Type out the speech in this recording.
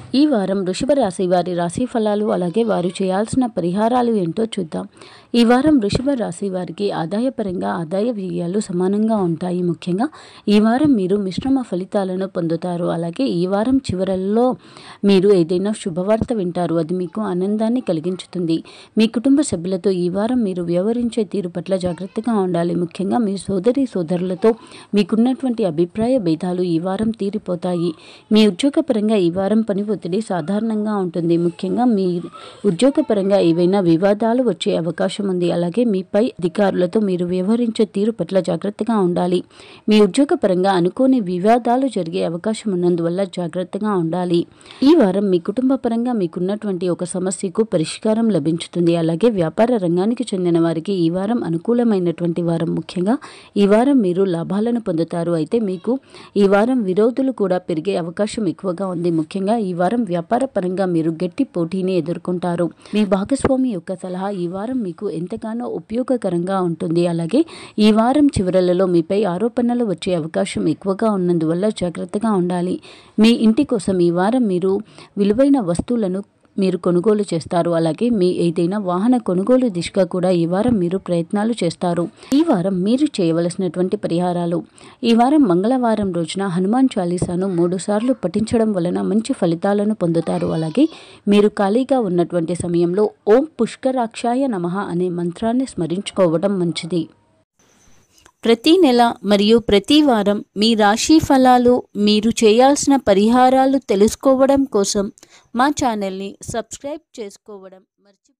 ఈ వారం వృషభ రాశి వారి రాశి ఫలాలు అలాగే వారు చేయాల్సిన పరిహారాలు ఏంటో చూద్దాం ఈ వారం వృషభ రాశి వారికి ఆదాయపరంగా ఆదాయ వ్యయాలు సమానంగా ఉంటాయి ముఖ్యంగా ఈ వారం మీరు మిశ్రమ ఫలితాలను పొందుతారు అలాగే ఈ వారం చివరల్లో మీరు ఏదైనా శుభవార్త వింటారు అది మీకు ఆనందాన్ని కలిగించుతుంది మీ కుటుంబ సభ్యులతో ఈ వారం మీరు వ్యవహరించే తీరు పట్ల జాగ్రత్తగా ఉండాలి ముఖ్యంగా మీ సోదరి సోదరులతో మీకున్నటువంటి అభిప్రాయ భేదాలు ఈ వారం తీరిపోతాయి మీ ఉద్యోగపరంగా ఈ వారం పని ఒత్తిడి సాధారణంగా ఉంటుంది ముఖ్యంగా మీ ఉద్యోగపరంగా ఏవైనా వివాదాలు వచ్చే అవకాశం ఉంది అలాగే మీపై అధికారులతో మీరు వ్యవహరించే తీరు పట్ల జాగ్రత్తగా ఉండాలి మీ ఉద్యోగపరంగా అనుకోని వివాదాలు జరిగే అవకాశం ఉన్నందువల్ల జాగ్రత్తగా ఉండాలి ఈ వారం మీ కుటుంబ పరంగా మీకున్నటువంటి ఒక సమస్యకు పరిష్కారం లభించుతుంది అలాగే వ్యాపార రంగానికి చెందిన వారికి ఈ వారం అనుకూలమైనటువంటి వారం ముఖ్యంగా ఈ వారం మీరు లాభాలను పొందుతారు అయితే మీకు ఈ వారం విరోధులు కూడా పెరిగే అవకాశం ఎక్కువగా ఉంది ముఖ్యంగా ఈ వారం వ్యాపార పరంగా మీరు గట్టి పోటీని ఎదుర్కొంటారు మీ భాగస్వామి యొక్క సలహా ఈ వారం మీకు ఎంతగానో ఉపయోగకరంగా ఉంటుంది అలాగే ఈ వారం చివరలలో మీపై ఆరోపణలు వచ్చే అవకాశం ఎక్కువగా ఉన్నందువల్ల జాగ్రత్తగా ఉండాలి మీ ఇంటి కోసం ఈ వారం మీరు విలువైన వస్తువులను మీరు కొనుగోలు చేస్తారు అలాగే మీ ఏదైనా వాహన కొనుగోలు దిశగా కూడా ఈ వారం మీరు ప్రయత్నాలు చేస్తారు ఈ వారం మీరు చేయవలసినటువంటి పరిహారాలు ఈ వారం మంగళవారం రోజున హనుమాన్ చాలీసాను మూడు సార్లు పఠించడం వలన మంచి ఫలితాలను పొందుతారు అలాగే మీరు ఖాళీగా ఉన్నటువంటి సమయంలో ఓం పుష్కరాక్షాయ నమః అనే మంత్రాన్ని స్మరించుకోవడం మంచిది ప్రతి నెల మరియు ప్రతి వారం మీ రాశి ఫలాలు మీరు చేయాల్సిన పరిహారాలు తెలుసుకోవడం కోసం మా ఛానల్ని సబ్స్క్రైబ్ చేసుకోవడం మర్చి